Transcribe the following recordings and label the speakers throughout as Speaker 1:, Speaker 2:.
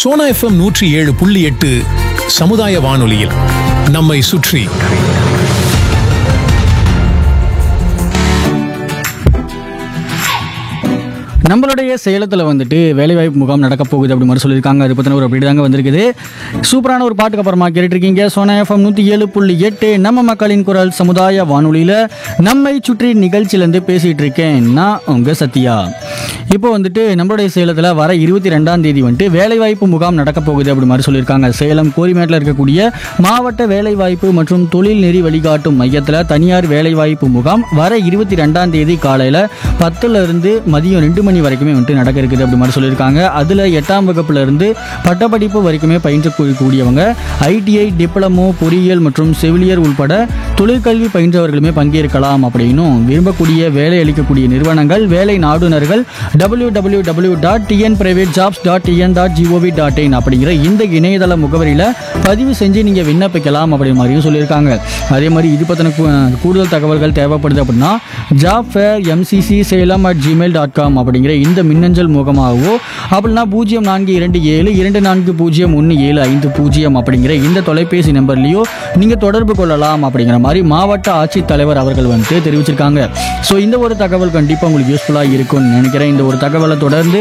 Speaker 1: Sona FM நூற்றி ஏழு புள்ளி எட்டு சமுதாய வானொலியில் நம்மை சுற்றி
Speaker 2: நம்மளுடைய சேலத்தில் வந்துட்டு வேலைவாய்ப்பு முகாம் நடக்க போகுது அப்படி மாதிரி சொல்லியிருக்காங்க அது பற்றின ஒரு அப்படி தாங்க வந்திருக்குது சூப்பரான ஒரு பாட்டுக்கு அப்புறமா கேட்டுருக்கீங்க சோனா எஃப்எம் நூற்றி ஏழு புள்ளி எட்டு நம்ம மக்களின் குரல் சமுதாய வானொலியில் நம்மை சுற்றி நிகழ்ச்சியிலேருந்து பேசிகிட்டு இருக்கேன் நான் உங்கள் சத்யா இப்போ வந்துட்டு நம்மளுடைய சேலத்தில் வர இருபத்தி ரெண்டாம் தேதி வந்துட்டு வேலைவாய்ப்பு முகாம் நடக்க போகுது அப்படி மாதிரி சொல்லியிருக்காங்க சேலம் கோரிமேட்டில் இருக்கக்கூடிய மாவட்ட வேலைவாய்ப்பு மற்றும் தொழில் நெறி வழிகாட்டும் மையத்தில் தனியார் வேலைவாய்ப்பு முகாம் வர இருபத்தி ரெண்டாம் தேதி காலையில் பத்துல இருந்து மதியம் ரெண்டு மணி வரைக்குமே வந்துட்டு நடக்க இருக்குது அப்படி மாதிரி சொல்லியிருக்காங்க அதில் எட்டாம் வகுப்புல இருந்து பட்டப்படிப்பு வரைக்குமே பயின்றக்கூடியவங்க ஐடிஐ டிப்ளமோ பொறியியல் மற்றும் செவிலியர் உள்பட தொழிற்கல்வி பயின்றவர்களுமே பங்கேற்கலாம் அப்படின்னும் விரும்பக்கூடிய வேலை அளிக்கக்கூடிய நிறுவனங்கள் வேலை நாடுனர்கள் W W W dot T N private jobs dot T N dot G O V dot in அப்படிங்கிற இந்த இணையதள முகவரியில் பதிவு செஞ்சு நீங்கள் விண்ணப்பிக்கலாம் அப்படி மாதிரியும் சொல்லியிருக்காங்க அதே மாதிரி இது பற்றின கூடுதல் தகவல்கள் தேவைப்படுது அப்படின்னா job fair M C C Salem at Gmail dot com அப்படிங்கிற இந்த மின்னஞ்சல் முகமாகவோ அப்படின்னா பூஜ்ஜியம் நான்கு இரண்டு ஏழு இரண்டு நான்கு பூஜ்ஜியம் ஒன்று ஏழு ஐந்து பூஜ்ஜியம் அப்படிங்கிற இந்த தொலைபேசி நம்பர்லேயோ நீங்கள் தொடர்பு கொள்ளலாம் அப்படிங்கிற மாதிரி மாவட்ட ஆட்சித்தலைவர் அவர்கள் வந்துட்டு தெரிவிச்சிருக்காங்க ஸோ இந்த ஒரு தகவல் கண்டிப்பாக உங்களுக்கு யூஸ்ஃபுல்லாக இருக்கும்னு நினைக்கிறேன் இந்த ஒரு தகவலை தொடர்ந்து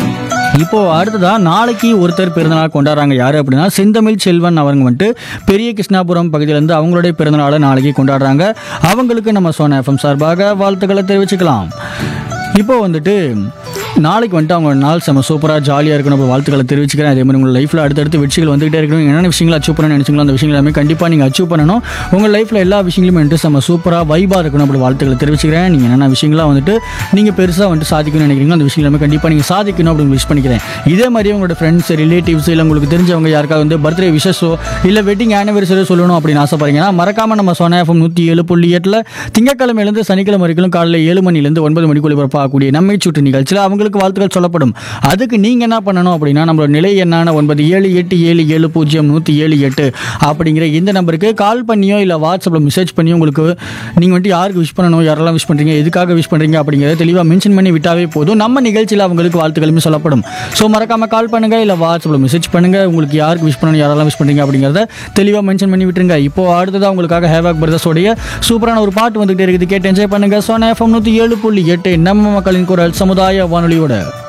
Speaker 2: இப்போ அடுத்ததா நாளைக்கு ஒருத்தர் பிறந்தநாள் கொண்டாடுறாங்க யாரு அப்படின்னா செந்தமிழ் செல்வன் அவங்க வந்துட்டு பெரிய கிருஷ்ணாபுரம் பகுதியிலேருந்து அவங்களுடைய பிறந்தநாளை நாளைக்கு கொண்டாடுறாங்க அவங்களுக்கு நம்ம சோனா எஃப்எம் சார்பாக வாழ்த்துக்களை தெரிவிச்சுக்கலாம் இப்போ வந்துட்டு நாளைக்கு வந்துட்டு அவங்க நாள் செம்ம சூப்பராக ஜாலியாக இருக்கணும் அப்படி வாழ்த்துக்களை தெரிவிச்சுக்கிறேன் அதே மாதிரி உங்கள் லைஃப்பில் அடுத்தடுத்து வெற்றிகள் வந்துகிட்டே இருக்கணும் என்னென்ன விஷயங்களை அச்சீவ் பண்ணணும்னு நினச்சிங்களோ அந்த விஷயங்கள் எல்லாமே கண்டிப்பாக நீங்கள் அச்சீவ் பண்ணணும் உங்கள் லைஃப்பில் எல்லா விஷயங்களுமே வந்துட்டு செம்ம சூப்பராக வைபாக இருக்கணும் அப்படி வாழ்த்துக்களை தெரிவிச்சுக்கிறேன் நீங்கள் என்னென்ன விஷயங்களாக வந்துட்டு நீங்கள் பெருசாக வந்துட்டு சாதிக்கணும்னு நினைக்கிறீங்களோ அந்த விஷயங்கள் எல்லாமே கண்டிப்பாக நீங்கள் சாதிக்கணும் அப்படின்னு விஷ் பண்ணிக்கிறேன் இதே மாதிரி உங்களோட ஃப்ரெண்ட்ஸ் ரிலேட்டிவ்ஸ் இல்லை உங்களுக்கு தெரிஞ்சவங்க யாருக்காவது வந்து பர்த்டே விஷஸோ இல்லை வெட்டிங் ஆனிவர்சரியோ சொல்லணும் அப்படின்னு ஆசைப்படுறீங்கன்னா மறக்காமல் நம்ம சொன்ன எஃப்எம் நூற்றி ஏழு புள்ளி எட்டில் திங்கக்கிழமையிலேருந்து சனிக்கிழமை வரைக்கும் காலையில் ஏழு மணிலேருந்து ஒன்பது மணிக்குள்ள ஒளிபரப்பாகக்கூடிய நம்மை சுட்டு நிகழ்ச்சியில் அவங்களுக்கு வாழ்த்துக்கள் சொல்லப்படும் அதுக்கு நீங்கள் என்ன பண்ணணும் அப்படின்னா நம்மளோட நிலை என்னான ஒன்பது ஏழு எட்டு ஏழு ஏழு பூஜ்ஜியம் நூற்றி ஏழு எட்டு அப்படிங்கிற இந்த நம்பருக்கு கால் பண்ணியோ இல்லை வாட்ஸ்அப்பில் மெசேஜ் பண்ணியோ உங்களுக்கு நீங்கள் வந்துட்டு யாருக்கு விஷ் பண்ணணும் யாரெல்லாம் விஷ் பண்ணுறீங்க எதுக்காக விஷ் பண்ணுறீங்க அப்படிங்கிறத தெளிவாக மென்ஷன் பண்ணி விட்டாவே போதும் நம்ம நிகழ்ச்சியில் அவங்களுக்கு வாழ்த்துக்களுமே சொல்லப்படும் ஸோ மறக்காமல் கால் பண்ணுங்கள் இல்லை வாட்ஸ்அப்பில் மெசேஜ் பண்ணுங்கள் உங்களுக்கு யாருக்கு விஷ் பண்ணணும் யாரெல்லாம் விஷ் பண்ணுறீங்க அப்படிங்கிறத தெளிவாக மென்ஷன் பண்ணி விட்டுருங்க இப்போ அடுத்ததாக உங்களுக்காக ஹேவாக் பிரதர்ஸோடைய சூப்பரான ஒரு பாட்டு வந்துகிட்டே இருக்குது கேட்டு என்ஜாய் பண்ணுங்கள் சோனா எஃப்எம் நூற்றி ஏழு புள்ளி எட்டு நம்ம மக்களின் குரல் சமுதாய வானொலியோட